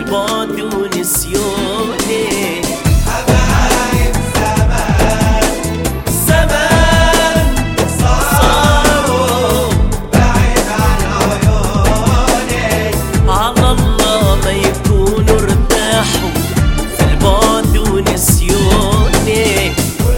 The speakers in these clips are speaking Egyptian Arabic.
البعد ونسيوني حبايب زمان زمان صاروا بعيد عن عيوني على الله ما يكونوا ارتاحوا في البعد ونسيوني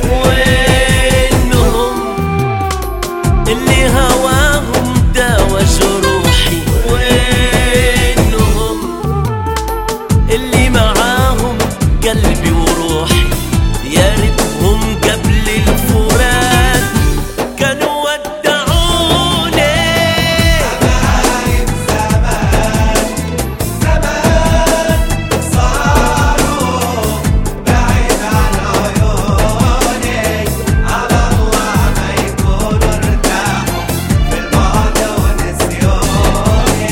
وينهم اللي هواهم داوى جروحي وينهم اللي معاهم قلبي وروحي يا ريتهم قبل الفراق كانوا ودعوني حبايب زمان زمان صاروا بعيد عن عيوني على الله ما يكونوا ارتاحوا في البعد ونسيوني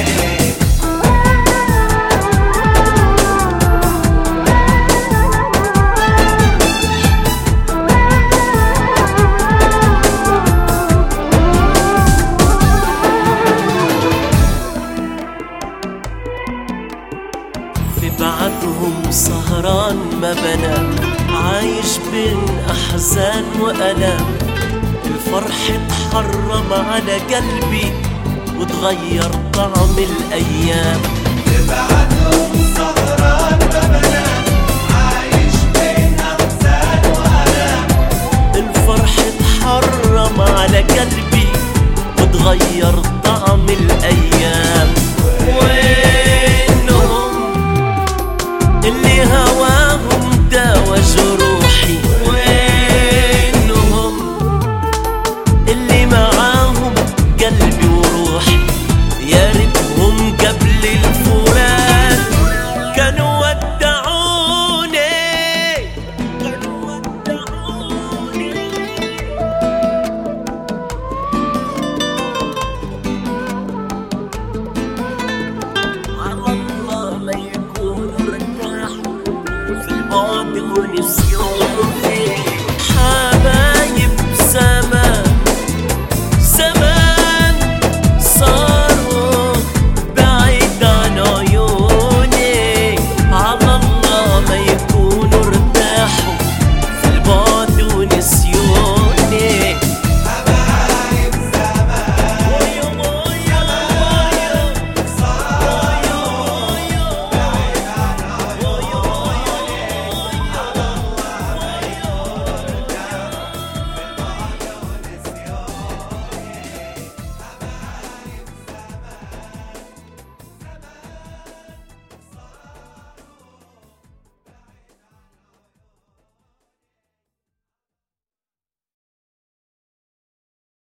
في بعدهم سهران ما بنام عايش بين أحزان وألام الفرح اتحرم على قلبي وتغير طعم الأيام بعدهم سهران ما بنام عايش بين أحزان وآلام الفرح اتحرم على قلبي وتغير طعم الأيام وينهم اللي هواهم داوى جروحي وينهم اللي معاهم قلبي وروحي يا ريتهم قبل الفراق كانوا ودعوني كانوا ودعوني على الله ما يكونوا ارتاحوا في البعد ونسيوا